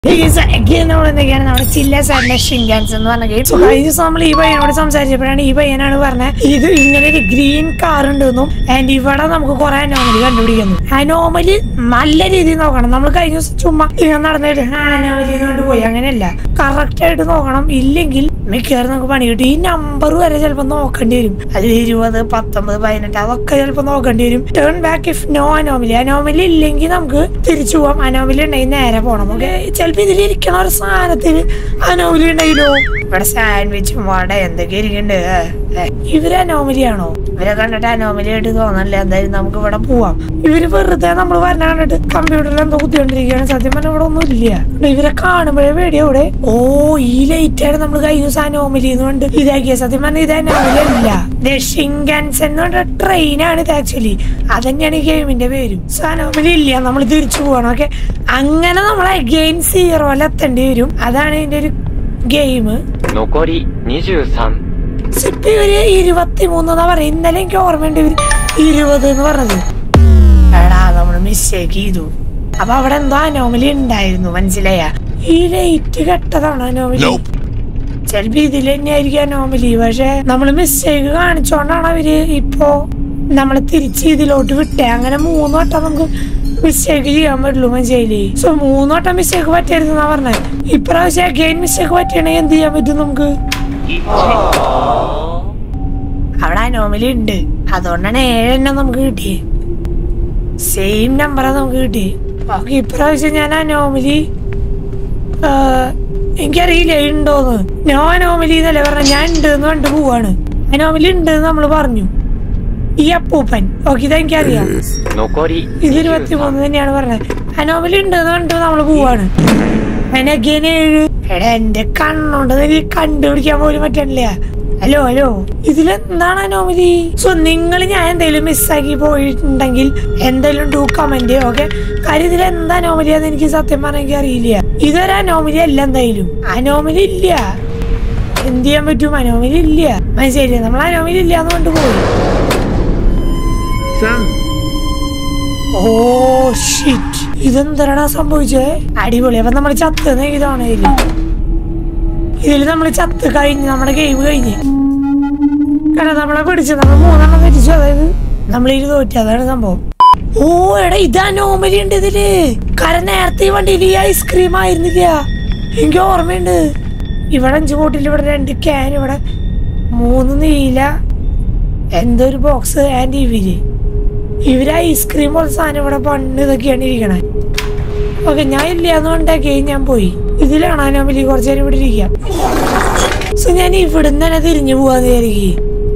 നമ്മളെന്തൊക്കെയാണ് നമ്മുടെ ചില്ല സാറിന്റെ ഷിങ്കാൻസ് എന്ന് പറഞ്ഞ ഗെയിം കഴിഞ്ഞ ദിവസം നമ്മൾ ഈ പയ്യനോട് സംസാരിച്ചപ്പോഴാണ് ഈ പയ്യനാണ് പറഞ്ഞത് ഇത് ഇങ്ങനെ ഒരു ഗ്രീൻ കാർ ഉണ്ടെന്നും ആൻഡ് ഇവിടെ നമുക്ക് കുറെ അനോമലി കണ്ടുപിടിക്കുന്നു അനോമലി നല്ല രീതിയിൽ നോക്കണം നമ്മൾ കഴിഞ്ഞ ദിവസം ചുമ്മാ ഇങ്ങനെ നടന്നിട്ട് അനോമലി കൊണ്ട് പോയി അങ്ങനെയല്ല കറക്റ്റ് ആയിട്ട് നോക്കണം ഇല്ലെങ്കിൽ മിക്കവാറും നമുക്ക് പണി കിട്ടും ഈ നമ്പർ വരെ ചിലപ്പോൾ നോക്കേണ്ടി വരും അത് ഇരുപത് പത്തൊമ്പത് പതിനെട്ട് അതൊക്കെ ചിലപ്പോൾ നോക്കേണ്ടി വരും turn back if no anomaly anomaly ഇല്ലെങ്കിൽ നമുക്ക് തിരിച്ചു പോവാം അനോമലി ഉണ്ടെങ്കിൽ നേരെ പോകണം നമുക്ക് ചിലപ്പോൾ ഇതിലിരിക്കണ ഒരു സാധനത്തിൽ അനോമലി ഉണ്ടെങ്കിലോ ഇവിടെ സാൻഡ്വിച്ചും വട എന്തൊക്കെ ഇരിക്കണ്ട് ഇവര് അനോമലി ആണോ ഇവരെ കണ്ടിട്ട് അനോമലി ആയിട്ട് തോന്നണില്ല എന്തായാലും നമുക്ക് ഇവിടെ പോവാം ഇവര് വെറുതെ നമ്മൾ വരണ കണ്ടിട്ട് കമ്പ്യൂട്ടറിൽ എന്തോ കുത്തിക്കൊണ്ടിരിക്കുകയാണ് സത്യം പറഞ്ഞാൽ ഇവിടെ ഒന്നും ഇല്ല ഇവരെ കാണുമ്പോഴേ പേടിയാ ഇവിടെ ഓ ഈ ലൈറ്റ് ആണ് നമ്മൾ കഴിഞ്ഞ ദിവസം അനോമലി എന്ന് കൊണ്ട് ഇതാക്കിയ സത്യം പറഞ്ഞാൽ ഇത് അനോമലി അല്ല ഷിങ്കാൻസ് എന്ന് പറഞ്ഞ ട്രെയിനാണ് ഇത് ആക്ച്വലി അതന്നെയാണ് ഈ ഗെയിമിന്റെ പേര് സോ അനോമലി ഇല്ല നമ്മൾ തിരിച്ചു പോകണം ഓക്കെ അങ്ങനെ നമ്മൾ അഗെയിൻ സീറോയിൽ എത്തേണ്ടി വരും അതാണ് ഇതിന്റെ ഒരു ഗെയിം 残り23 ഇപ്പൊ ഇവര് ഇരുപത്തിമൂന്ന് എന്നാ പറയുന്നത് ഇന്നലെ എനിക്ക് ഓർമ്മയുണ്ട് ഇവര് ഇരുപത് എന്ന് പറഞ്ഞത് എടാ നമ്മള് മിസ്റ്റേക്ക് ചെയ്തു അപ്പൊ അവിടെ എന്തോ അനോമലി ഉണ്ടായിരുന്നു മനസ്സിലായ ഈ ലൈറ്റ് കെട്ടതാണ് അനോമലി ചിലപ്പോ ഇതിൽ തന്നെയായിരിക്കും അനോമലി പക്ഷെ നമ്മള് മിസ്റ്റേക്ക് കാണിച്ചോണ്ടാണ് അവര് ഇപ്പോ നമ്മള് തിരിച്ച് ഇതിലോട്ട് വിട്ടേ അങ്ങനെ മൂന്ന് വട്ടം നമുക്ക് മിസ്റ്റേക്ക് ചെയ്യാൻ പറ്റുള്ളൂ മനസ്സിലായില്ലേ സോ മൂന്ന് വട്ടം മിസ്റ്റേക്ക് പറ്റരുതെന്നാ പറഞ്ഞത് ഇപ്രാവശ്യം അഗൈൻ മിസ്റ്റേക്ക് പറ്റണമെങ്കിൽ എന്ത് ചെയ്യാൻ പറ്റും നമുക്ക് അവിടെ അനോമലി ഉണ്ട് അതുകൊണ്ടാണ് ഏഴെണ്ണം നമുക്ക് കിട്ടിയത് സെയിം നമ്പറാണ് നമുക്ക് കിട്ടിയത് ഓക്കെ ഇപ്രാവശ്യം ഞാൻ അനോമലി എനിക്കറിയില്ല ഉണ്ടോന്ന് നോ അനോമലി എന്നല്ലേ പറഞ്ഞ ഞാൻ ഉണ്ട് എന്ന് കണ്ടു പോവാണ് അനോമലി ഉണ്ട് എന്ന് നമ്മൾ പറഞ്ഞു ഈ അപ്പൂപ്പൻ ഓക്കെ ഇത് എനിക്കറിയാം 残り ഇത് ഇരുപത്തി മൂന്ന് തന്നെയാണ് പറഞ്ഞത് അനോമലി ഉണ്ട് എന്ന് കണ്ടു നമ്മൾ പോവാണ് അതിനൊക്കെയാണ് ഏഴ് എടാ എന്റെ കണ്ണുണ്ട് എനിക്ക് കണ്ടുപിടിക്കാൻ പോലും പറ്റണില്ല ഹലോ ഹലോ ഇതിലെന്താണ് അനോമലി സോ നിങ്ങൾ ഞാൻ എന്തെങ്കിലും മിസ്സാക്കി പോയിട്ടുണ്ടെങ്കിൽ എന്തെങ്കിലും ഡു കമന്റ് ഓക്കെ കാര്യം ഇതിൽ എന്താ അനോമലി എന്ന് എനിക്ക് സത്യം പറഞ്ഞാൽ എനിക്ക് അറിയില്ല ഇതൊരു അനോമലി അല്ല എന്തായാലും അനോമലി ഇല്ല എന്ത് ചെയ്യാൻ പറ്റും അനോമലി ഇല്ല മനസ്സിലായില്ലേ നമ്മൾ അനോമലി ഇല്ല എന്ന് കൊണ്ടുപോയി ഓ ഷിറ്റ് ഇതെന്തരടാ സംഭവിച്ചേ അടിപൊളി അപ്പൊ നമ്മൾ ചത്ത് ഇതാണ് ഇതില് ഇതില് നമ്മൾ ചത്ത് കഴിഞ്ഞ് നമ്മുടെ ഗെയിം കഴിഞ്ഞ് കാരണം നമ്മളെ പിടിച്ച് നമ്മൾ മൂന്നെണ്ണം തിരിച്ചു അതായത് നമ്മൾ ഇരു തോറ്റി അതാണ് സംഭവം ഓ എടാ ഇത് അനോമലി ഉണ്ട് ഇതില് കാരണം നേരത്തെ ഈ വണ്ടിയിൽ ഈ ഐസ്ക്രീം ആയിരുന്നില്ല എനിക്ക് ഓർമ്മയുണ്ട് ഇവിടെ അഞ്ച് ബോട്ടിൽ ഇവിടെ രണ്ട് ക്യാൻ ഇവിടെ മൂന്ന് നീല എന്തോ ഒരു ബോക്സ് ആൻഡ് ഇവര് ഇവര് ഐസ്ക്രീം പോലെ സാധനം ഇവിടെ പണ്ട് ഇതൊക്കെയാണ് ഇരിക്കണേ ഓക്കെ ഞാൻ ഇല്ലാന്ന് കൊണ്ടാക്കി ഞാൻ പോയി ഇതിലാണ് അനോമലി കുറച്ചു നേരം ഇവിടെ ഇരിക്കാം സോ ഞാൻ ഇവിടുന്ന് തന്നെ തിരിഞ്ഞു പോവാന്ന് വിചാരിക്കും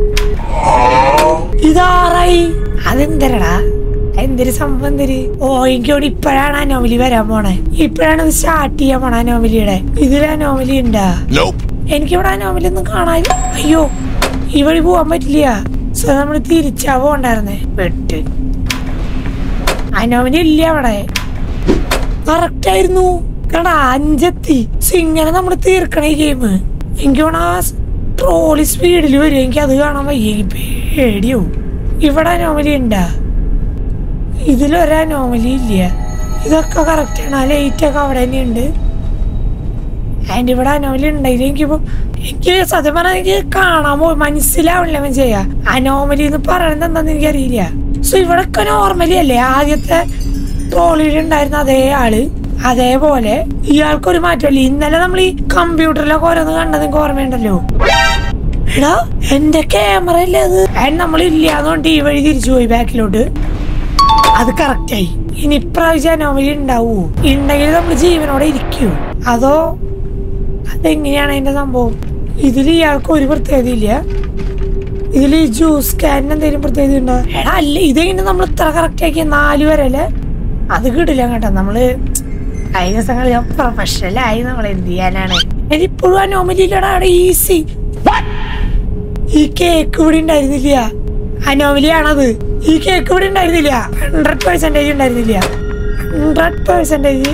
ഇതാറായി അതെന്തരടാ എന്തൊരു സംഭവം എന്തൊരു ഓ എനിക്കോട് ഇപ്പോഴാണ് അനോമലി വരാൻ പോണേ ഇപ്പോഴാണ് ഇത് സ്റ്റാർട്ട് ചെയ്യാൻ പോണ അനോമലിയുടെ ഇതിൽ അനോമലി ഉണ്ടാ Nope. എനിക്കിവിടെ അനോമലി ഒന്നും കാണാൻ അയ്യോ ഈ വഴി പോവാൻ പറ്റില്ല സോ നമ്മൾ തിരിച്ചാ പോണ്ടായിരുന്നേ വെട്ട് അനോമലി ഇല്ല അവിടെ കറക്റ്റ് ആയിരുന്നു കടാ അഞ്ചെത്തി സോ ഇങ്ങനെ നമ്മൾ തീർക്കണ ഈ ഗെയിം എനിക്ക് വേണം ആ ട്രോളി സ്പീഡിൽ വരും എനിക്ക് അത് കാണാൻ വയ്യ എനിക്ക് പേടിയാവും ഇവിടെ അനോമലി ഉണ്ടാ ഇതിലൊരു അനോമലി ഇല്ല ഇതൊക്കെ കറക്റ്റ് ആണ് ആ ലൈറ്റ് ഒക്കെ അവിടെ തന്നെ ഉണ്ട് ആൻഡ് ഇവിടെ അനോമലി ഉണ്ടായില്ല എനിക്കിപ്പോ എനിക്ക് സത്യം പറഞ്ഞാൽ എനിക്ക് കാണാൻ പോയി മനസ്സിലാവണില്ല അവൻ ചെയ്യാ അനോമലി എന്ന് പറയുന്നത് എന്താന്ന് എനിക്കറിയില്ല സോ ഇവിടെ ഒക്കെ നോർമലി അല്ലേ ആദ്യത്തെ ട്രോളിയിൽ ഉണ്ടായിരുന്ന അതേ ആള് അതേപോലെ ഇയാൾക്കൊരു മാറ്റമല്ലേ ഇന്നലെ നമ്മൾ ഈ കമ്പ്യൂട്ടറിലൊക്കെ ഓരോന്ന് കണ്ടത് എനിക്ക് ഓർമ്മയുണ്ടല്ലോ എടാ എന്റെ ക്യാമറ അല്ലേ അത് ആൻഡ് നമ്മൾ ഇല്ലാന്നുകൊണ്ട് ഈ വഴി തിരിച്ചു പോയി ബാക്കിലോട്ട് അത് കറക്റ്റായി ഇനി ഇപ്രാവശ്യം അനോമലി ഉണ്ടാവൂ ഉണ്ടെങ്കിൽ നമ്മൾ ജീവനോടെ ഇരിക്കൂ അതോ അതെങ്ങനെയാണ് അതിന്റെ സംഭവം ഇതിൽ ഇയാൾക്ക് ഒരു പ്രത്യേകത ഇല്ല ഇതിൽ ജ്യൂസ് സ്കാനിന് എന്തെങ്കിലും പ്രത്യേകത ഉണ്ടോ എടാ അല്ല ഇതെങ്ങനെ നമ്മൾ ഇത്ര കറക്റ്റ് ആക്കിയ നാല് വരെ അല്ലേ അത് കിട്ടില്ല കേട്ടോ നമ്മള് കഴിഞ്ഞ ദിവസങ്ങൾ പ്രൊഫഷണൽ ആയി നമ്മൾ എന്ത് ചെയ്യാനാണ് ഇപ്പോഴും അനോമലി ഇല്ലടാ അവിടെ ഈസി ഈ കേക്ക് ഇവിടെ ഉണ്ടായിരുന്നില്ല അനോമലി ആണത് ഈ കേക്ക് ഇവിടെ ഉണ്ടായിരുന്നില്ല ഹൺഡ്രഡ് പെർസെന്റേജ് ഉണ്ടായിരുന്നില്ല ഹൺഡ്രഡ് പെർസെന്റേജ്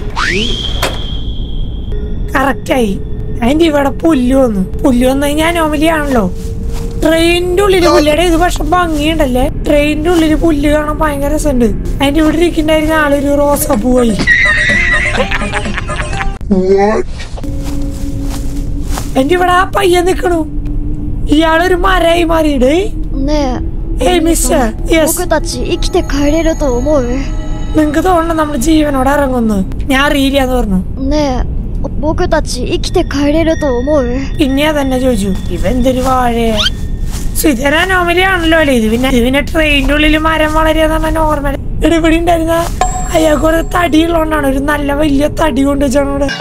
കറക്റ്റായി അതിന്റെ ഇവിടെ പുല്ല് വന്നു പുല്ല് വന്നു കഴിഞ്ഞാൽ അനോമലി ആണല്ലോ ട്രെയിനിന്റെ ഉള്ളില് പുല്ലയുടെ ഇത് പക്ഷെ ഭംഗിയുണ്ടല്ലേ ട്രെയിനിന്റെ ഉള്ളില് പുല്ല് കാണാൻ ഭയങ്കര രസമുണ്ട് അതിന്റെ ഇവിടെ ഇരിക്കണ്ടായിരുന്ന ആളൊരു റോസാപ്പൂ പോയി എന്റെ ഇവിടെ ആ പയ്യൻ നിക്കണു ഇയാളൊരു മരമായി മാറിയിടേ ね ഏയ് മിസ്റ്റർ え യെസ് 僕たち生きて帰れると思う നിങ്ങക്ക് തോന്നണം നമ്മൾ ജീവനോടെ ഇറങ്ങുന്നു ഞാൻ അറിയില്ല എന്ന് പറഞ്ഞു ねえ僕たち生きて帰れると思う പിന്നെ തന്നെ ചോദിച്ചു ഇവ എന്തൊരു വാഴയെ ഇതൊരു അനോമലി ആണല്ലോ അല്ലേ ഇത് പിന്നെ ഇത് പിന്നെ ട്രെയിനിന്റെ ഉള്ളിൽ മരം വളരെയെന്ന് പറഞ്ഞാൽ നോർമൽ ഇവിടെ ഇവിടെ ഉണ്ടായിരുന്ന അയാൾക്ക് ഒരു തടിയുള്ളതുകൊണ്ടാണ് ഒരു നല്ല വലിയ തടി കൊണ്ട് വെച്ചാണ് ഇവിടെ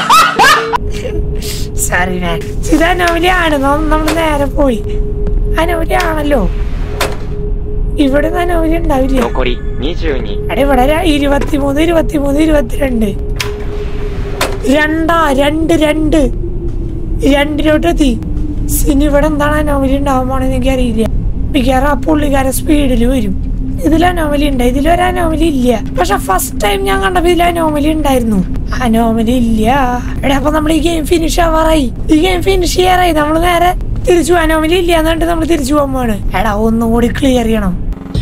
സോറി മാൻ ഇത് അനോമലി ആണ് നമ്മൾ നേരെ പോയി അനോമലി ആണല്ലോ ഇവിടെ അനോമലി ഉണ്ടാവില്ല 残り22 അവിടെ ഇവിടെ ര- ഇരുപത്തിമൂന്ന് ഇരുപത്തിമൂന്ന് ഇരുപത്തിരണ്ട് രണ്ടാ രണ്ട് രണ്ട് രണ്ടിലോട്ട് എത്തി സിനി ഇവിടെ എന്താണ് അനോമലി ഉണ്ടാവാൻ പോണെന്ന് എനിക്ക് അറിയില്ല മിക്കവാറും ആ പുള്ളിക്കാരൻ സ്പീഡിൽ വരും ഇതിൽ അനോമലി ഉണ്ട് ഇതിലൊരു അനോമലി ഇല്ല പക്ഷെ ഫസ്റ്റ് ടൈം ഞാൻ കണ്ടപ്പോ ഇതിൽ അനോമലി ഉണ്ടായിരുന്നു അനോമലി ഇല്ല എടാ അപ്പൊ നമ്മൾ ഈ ഗെയിം ഫിനിഷ് ആവാറായി ഈ ഗെയിം ഫിനിഷ് ചെയ്യാറായി നമ്മൾ നേരെ തിരിച്ചു അനോമലി ഇല്ല എന്നിട്ട് നമ്മൾ തിരിച്ചു പോകാൻ പോവാണ് എടാ ഒന്നും കൂടി ക്ലിയർ ചെയ്യണം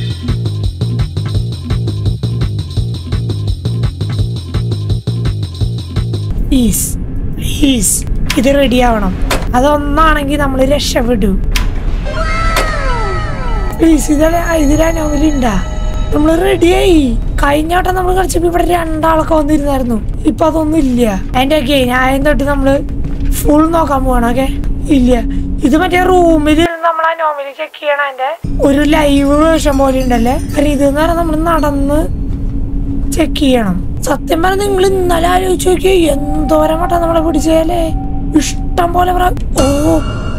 പ്ലീസ് പ്ലീസ് ഇത് റെഡി ആവണം അതൊന്നാണെങ്കിൽ നമ്മൾ രക്ഷപ്പെട്ടു പ്ലീസ് ഇതല്ല ഇതിൽ അനോമലി ഉണ്ടാ നമ്മൾ റെഡിയായി കഴിഞ്ഞ വട്ടം നമ്മൾ കളിച്ചപ്പോ ഇവിടെ രണ്ടാളൊക്കെ വന്നിരുന്നായിരുന്നു ഇപ്പൊ അതൊന്നും ഇല്ല അതിന്റെ ഗെയിം ആദ്യം തൊട്ട് നമ്മള് ഫുൾ നോക്കാൻ പോവാണ് ഓക്കെ ഇല്ല ഇത് മറ്റേ റൂമിൽ നമ്മൾ അനോമലി ചെക്ക് ചെയ്യണം അതിന്റെ ഒരു ലൈവ് വേർഷൻ പോലെ ഉണ്ടല്ലേ കാരണം ഇത് എന്ന് പറഞ്ഞാൽ നമ്മൾ നടന്ന് ചെക്ക് ചെയ്യണം സത്യം പറഞ്ഞ നിങ്ങൾ ഇന്നലെ ആലോചിച്ച് നോക്കിയോ എന്തോരം വട്ടം നമ്മളെ പിടിച്ചാലേ ഇഷ്ടം പോലെ പ്രാ- ഓ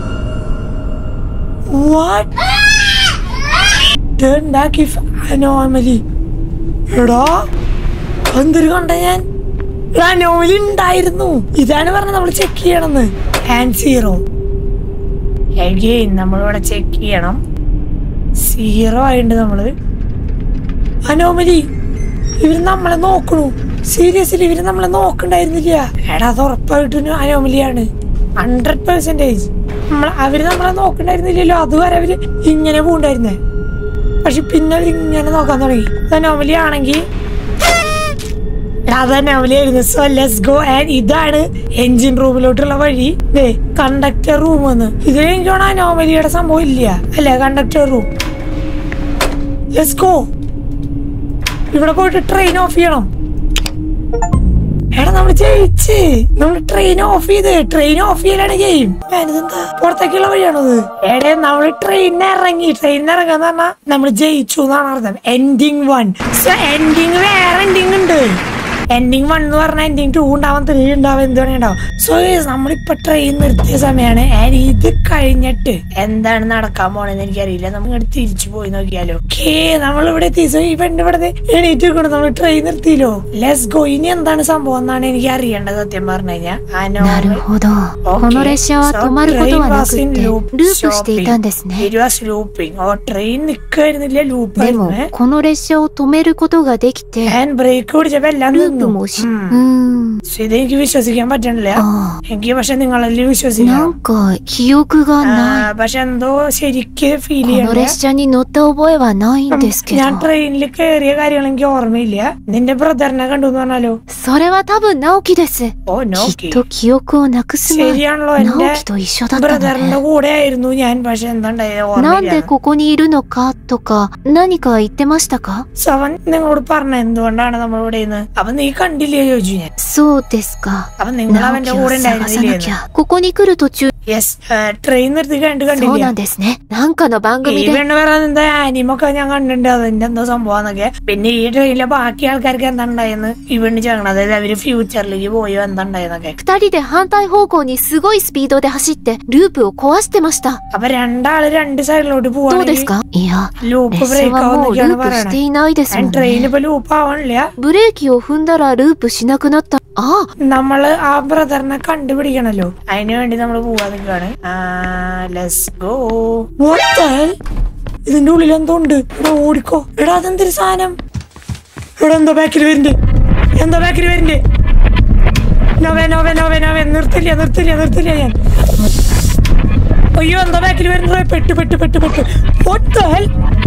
വാട്ട് ഉണ്ടാക്കി അനോമലി എടാ എന്തൊരു കണ്ട ഞാൻ അനോമലി ഉണ്ടായിരുന്നു ഇതാണ് പറഞ്ഞത് നമ്മൾ ചെക്ക് ചെയ്യണമെന്ന് ആൻഡ് സീറോ എഗെയിൻ നമ്മളിവിടെ ചെക്ക് ചെയ്യണം സീറോ ആയിട്ടുണ്ട് നമ്മള് അനോമലി ഇവര് നമ്മളെ നോക്കണു സീരിയസ്ലി ഇവര് നമ്മളെ നോക്കണ്ടായിരുന്നില്ല എടാ അത് ഉറപ്പായിട്ടും അനോമലിയാണ് ഹൺഡ്രഡ് പെർസെന്റേജ് നമ്മൾ അവര് നമ്മളെ നോക്കണ്ടായിരുന്നില്ലല്ലോ അതുവരെ അവര് ഇങ്ങനെ പോണ്ടായിരുന്നേ പക്ഷെ പിന്നെ അവര് ഇങ്ങനെ നോക്കാൻ തുടങ്ങി അത് അനോമലി ആണെങ്കിൽ അത് അനോമലി ആയിരുന്നു സോ ലെറ്റ്സ് ഗോ ആൻഡ് ഇതാണ് എഞ്ചിൻ റൂമിലോട്ടുള്ള വഴി ദേ കണ്ടക്ടർ റൂം എന്ന് ഇതിൽ എനിക്ക് തോന്നുന്നു അനോമലിയുടെ സംഭവം ഇല്ല അല്ലേ കണ്ടക്ടർ റൂം ലെറ്റ്സ് ഗോ ഇവിടെ പോയിട്ട് ട്രെയിൻ ഓഫ് ചെയ്യണം എടാ നമ്മൾ ജയിച്ച് നമ്മൾ ട്രെയിൻ ഓഫ് ചെയ്ത് ട്രെയിൻ ഓഫ് ചെയ്യലാണ് ഗെയിം ഇതെന്താ പുറത്തേക്കുള്ള വഴിയാണത് എടേ നമ്മൾ ട്രെയിനിൽ ഇറങ്ങി ട്രെയിനിൽ ഇറങ്ങാന്ന് പറഞ്ഞാ നമ്മൾ ജയിച്ചു എന്നാണ് അർത്ഥം എൻഡിങ് വൺ സോ എൻഡിങ് വേറെ എൻഡിങ് ഉണ്ട് എൻഡിങ് വൺ എന്ന് പറഞ്ഞാൽ എൻഡിങ് ടു ഉണ്ടാവാൻ ത്രീ ഉണ്ടാവും എന്ത് വേണേ ഉണ്ടാവും സോ നമ്മളിപ്പോ ട്രെയിൻ നിർത്തിയ സമയമാണ് ആൻഡ് ഇത് കഴിഞ്ഞിട്ട് എന്താണ് നടക്കാൻ പോണെന്ന് എനിക്കറിയില്ല നമ്മൾ ഇങ്ങോട്ട് തിരിച്ചു പോയി നോക്കിയാലോ കേ നമ്മളിവിടെ എത്തി സോ ഈ പെണ്ണ് ഇവിടെ എണീറ്റ് നിൽക്കണം നമ്മൾ ട്രെയിൻ നിർത്തിയില്ലോ ലെസ് ഗോ ഇനി എന്താണ് സംഭവം എന്നാണ് എനിക്ക് അറിയേണ്ടത് സത്യം പറഞ്ഞു കഴിഞ്ഞാൽ なるほど。この列車は止まることはなくって、ループしていたんですね。 ലൂപ്പിംഗ് ഓ ട്രെയിൻ നിൽക്കായിരുന്നില്ല で ലൂപ്പായിരുന്നു も、この列車を止めることができて、 ഹാൻഡ് ബ്രേക്ക് പിടിച്ചപ്പോ എല്ലാം ルー നിന്നു プもし、 ഉം. うーん。 പക്ഷെ ഇത് എനിക്ക് വിശ്വസിക്കാൻ പറ്റണില്ല あ എനിക്ക് പക്ഷെ നിങ്ങളല്ലേ あ、 വിശ്വസിക്കണം なんか記憶が ആ, ない。 പക്ഷെ എന്തോ ശരിക്ക് ഫീൽ この ചെയ്യണ്ട 列車に乗った覚えはないんですけど ഞാൻ、ട്രെയിനിൽ കയറിയ കാര്യങ്ങൾ എനിക്ക് ഓർമ്മയില്ല നിന്റെ ബ്രദറിനെ കണ്ടു എന്ന് പറഞ്ഞാലോ それは多分直樹です。 ഓ き നോക്കി っと記憶をなくす前、 ശരിയാണല്ലോ എന്റെ 直樹と一緒だったの ബ്രദറിന്റെ ね。 കൂടെ ആയിരുന്നു ഞാൻ പക്ഷെ എന്താണ്ടായത് なんで ഓർമ്മയില്ല ここにいるのかとか、何か言ってましたか സവൻ നിങ്ങളോട് പറഞ്ഞ എന്തുകൊണ്ടാണ് നമ്മൾ ഇവിടെ നിന്ന് അപ്പൊ നീ കണ്ടില്ലേ ചോദിച്ചു ഞാൻ そうですか。 അപ്പൊ നിങ്ങൾ 直 അവന്റെ 樹 കൂടെ を探さな ഉണ്ടായിരുന്നില്ലേ きゃ。ここに来る途中、 യെസ് ട്രെയിൻ നിർത്തി കണ്ടു そう കണ്ടില്ല なんですね。なんかの番 ഈ 組で പെണ്ണ് പറയുന്നത് എന്താ ആനിമൊക്കെ ഞാൻ കണ്ടിട്ടുണ്ട് അതിന്റെ എന്തോ സംഭവന്നൊക്കെ പിന്നെ ഈ ട്രെയിനിലെ ബാക്കി ആൾക്കാർക്ക് എന്താ ഉണ്ടായെന്ന് ഈ പെണ്ണ് ചെയ്യണം അതായത് അവര് ഫ്യൂച്ചറിലേക്ക് പോയോ എന്താ ഉണ്ടായെന്നൊക്കെ 二人で反対方向にすごいスピードで走って、ループを壊してました。 അപ്പൊ രണ്ടാള് രണ്ട് സൈഡിലോട്ട് どうで പോവാണെങ്കിൽ すかいや、 ലൂപ്പ് 列車 ബ്രേക്ക് はもうル ആവുന്നൊക്കെയാണ് ープして പറയണത് いないですもん ട്രെയിൻ ね。 ഇപ്പൊ ലൂപ്പ് ആവണില്ല ブレーキを踏んだらループしなくなった。ああ、 നമ്മള് ആ ബ്രദറിനെ കണ്ടുപിടിക്കണല്ലോ അതിനു വേണ്ടി നമ്മൾ പോവാൻ നിൽക്കാണ് ലെറ്റ്സ് ഗോ ഇതിന്റെ ഉള്ളിൽ എന്തോ ഉണ്ട് എടാ ഓടിക്കോ എടാ അതെന്തൊരു സാധനം എടാ എന്താ ബാക്കിൽ വരുന്നുണ്ട് എന്താ ബാക്കിൽ വരുന്നുണ്ട് നോവേ നോവേ നോവേ നോവേ നിർത്തില്ല നിർത്തില്ല നിർത്തില്ല ഞാൻ അയ്യോ എന്താ ബാക്കിൽ വരുന്നത് പെട്ട് പെട്ട് പെട്ട് പെട്ട് What the hell?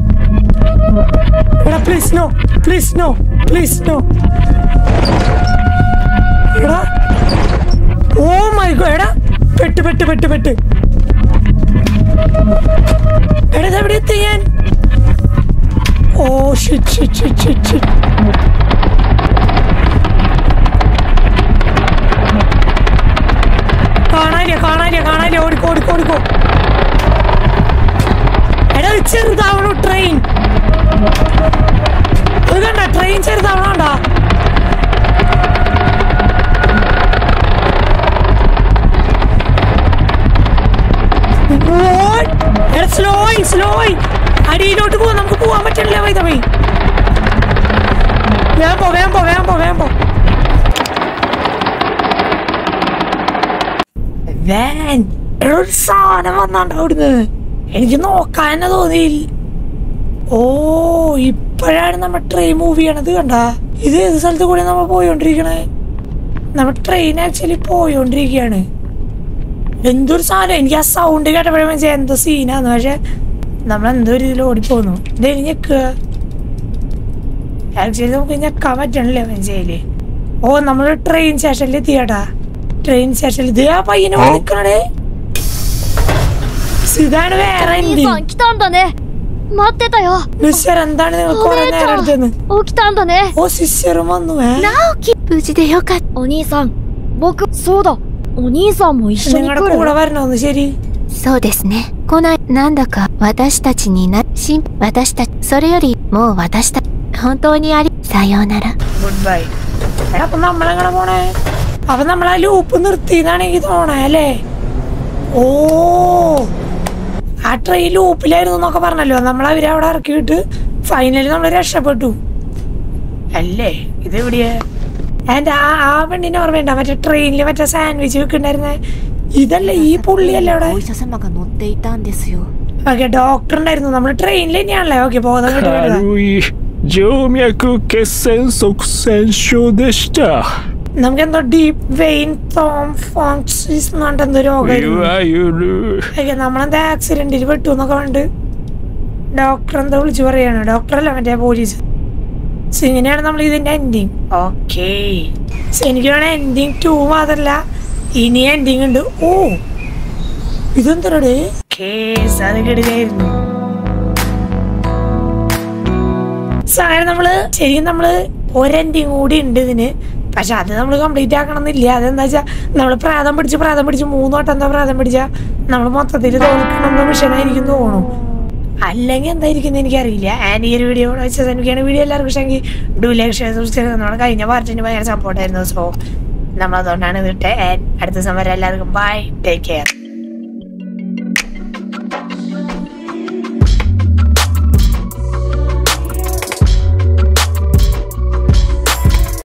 എടാ please no please no please no എടാ പെട്ട് പെട്ട് പെട്ട് എടാ ഇത് എവിടെ എത്തി ഞാൻ oh shit shit shit shit shit കാണാനില്ല കാണാനില്ല കാണാനില്ല ഓടിക്കോ ഓടിക്കോ ഓടിക്കോ എടാ ഇത് ചെറുതാവണോ ട്രെയിൻ അത് കണ്ട ട്രെയിൻ ചെറുതാവണോണ്ടാ സ്ലോയി സ്ലോയി അടിയിലോട്ട് പോവാം നമുക്ക് പോവാൻ പറ്റില്ല വൈദവൈ വേഗം പോ വേഗം പോ വേഗം പോ വേഗം പോ വാൻ എടാ, ഒരു സാധനം വന്നാണ്ട് അവിടുന്ന് എനിക്ക് നോക്കാൻ തന്നെ തോന്നിയില്ല ഓ ഇപ്പോഴാണ് നമ്മ ട്രെയിൻ മൂവ് ചെയ്യണത് കണ്ട ഇത് ഏത് സ്ഥലത്ത് കൂടെ നമ്മൾ പോയോണ്ടിരിക്കണേ നമ്മ ട്രെയിൻ ആക്ച്വലി പോയോണ്ടിരിക്കുകയാണ് എന്തൊരു സാധനം എനിക്ക് ആ സൗണ്ട് കേട്ടപ്പോഴേ മനസ്സിലായി എന്തോ സീനാന്ന് പക്ഷെ നമ്മൾ എന്തോ ഒരു ഇതിൽ ഓടിപ്പോന്നു ഇത് ഞെക്കുക ആക്ച്വലി നമുക്ക് ഞെക്കാൻ പറ്റണില്ലേ മനസ്സിലായില്ലേ ഓ നമ്മൾ ട്രെയിൻ സ്റ്റേഷനിൽ എത്തിയാട്ടാ ട്രെയിൻ സ്റ്റേഷനിൽ ഇത് ആ പയ്യനെ വന്ന് നിക്കണേ ഇതാണ് വേറെ お兄 എന്ത് さん来たんだね待ってたよ മിസ്റ്റർ എന്താണ് നിങ്ങൾ お കുറെ 姉ち നേരം ゃ എടുത്തെന്ന് ん起きたんだね ഓ സിസ്റ്ററും വന്നു ഏ 直樹無事でよかっお兄さん僕そうだお兄さんも一緒に നിങ്ങളുടെ 来 കൂടെ る വരണോന്ന് ശരി たそうですね来ないなんだか私たちになしん私たちそれよりもう私た本当にありさようなら ഗുഡ് ബൈ അപ്പൊ നമ്മളെങ്ങനെ പോണേ അപ്പൊ നമ്മൾ ആ ലൂപ്പ് നിർത്തിയതാണ് എനിക്ക് തോന്നണേ അല്ലേ ഓ ആ ട്രെയിൻ ലൂപ്പിലായിരുന്നു എന്നൊക്കെ പറഞ്ഞല്ലോ നമ്മൾ അവരെ അവിടെ ഇറക്കിയിട്ട് ഫൈനലി നമ്മൾ രക്ഷപ്പെട്ടു അല്ലേ ഇത് എവിടെയാ എന്റെ ആ ആ പെണ്ണിനെ ഓർമ്മയുണ്ടോ മറ്റേ ട്രെയിനിൽ മറ്റേ സാൻഡ്വിച്ച് വെക്കണ്ടായിരുന്നേ ഇതല്ലേ ഈ പുള്ളിയല്ലേ അവിടെ お医者様が乗っていたんですよ ഓക്കെ ഡോക്ടർ ഉണ്ടായിരുന്നു നമ്മൾ ട്രെയിനിൽ തന്നെയാണല്ലേ ഓക്കെ ബോധം കിട്ടി വീണതാ. 軽い静脈血栓塞栓症でした。 നമുക്ക് എന്തോ ഡീപ് വെയിൻ ഫോങ്സിസ് എന്ന് പറഞ്ഞിട്ട് എന്തോ い രോഗമായിരുന്നു わゆる ഓക്കെ നമ്മളെന്താ ആക്സിഡന്റിൽ പെട്ടു എന്നൊക്കെ പറഞ്ഞിട്ട് ഡോക്ടർ എന്താ വിളിച്ചു പറയാണ് ഡോക്ടർ അല്ല മറ്റേ പോലീസ് സോ ഇങ്ങനെയാണ് നമ്മൾ ഇതിന്റെ എൻഡിങ് ഓക്കെ എനിക്ക് വേണേ എൻഡിങ് ടു മാത്രല്ല ഇനി എൻഡിങ് ഉണ്ട് ഓ ഇതെന്തരടേ കേസ് അത് കിടുകയായിരുന്നു സാരം നമ്മള് ശരിക്കും നമ്മള് ഒരെൻഡിങ് കൂടി ഉണ്ട് ഇതിന് പക്ഷെ അത് നമ്മൾ കംപ്ലീറ്റ് ആക്കണമെന്നില്ല അതെന്താ വെച്ചാൽ നമ്മൾ പ്രാതം പിടിച്ച് പ്രാതം പിടിച്ച് മൂന്ന് വട്ടം എന്താ പ്രാതം പിടിച്ചാൽ നമ്മൾ മൊത്തത്തിൽ തോൽക്കണമെന്ന മിഷനായിരിക്കും തോന്നും അല്ലെങ്കിൽ എന്തായിരിക്കും എനിക്കറിയില്ല ആൻഡ് ഈ ഒരു വീഡിയോ കൂടെ വെച്ചത് എനിക്കാണ് വീഡിയോ എല്ലാവർക്കും ഇഷ്ടമെങ്കിൽ ഡു ലൈക്ക് ഷെയർ സബ്സ്ക്രൈബ് നമ്മുടെ കഴിഞ്ഞ പാർട്ടിന് ഭയങ്കര സപ്പോർട്ടായിരുന്നു സോ നമ്മൾ അതുകൊണ്ടാണ് ഇതിട്ട് ആൻഡ് അടുത്ത ദിവസം വരെ എല്ലാവർക്കും ബൈ ടേക്ക് കെയർ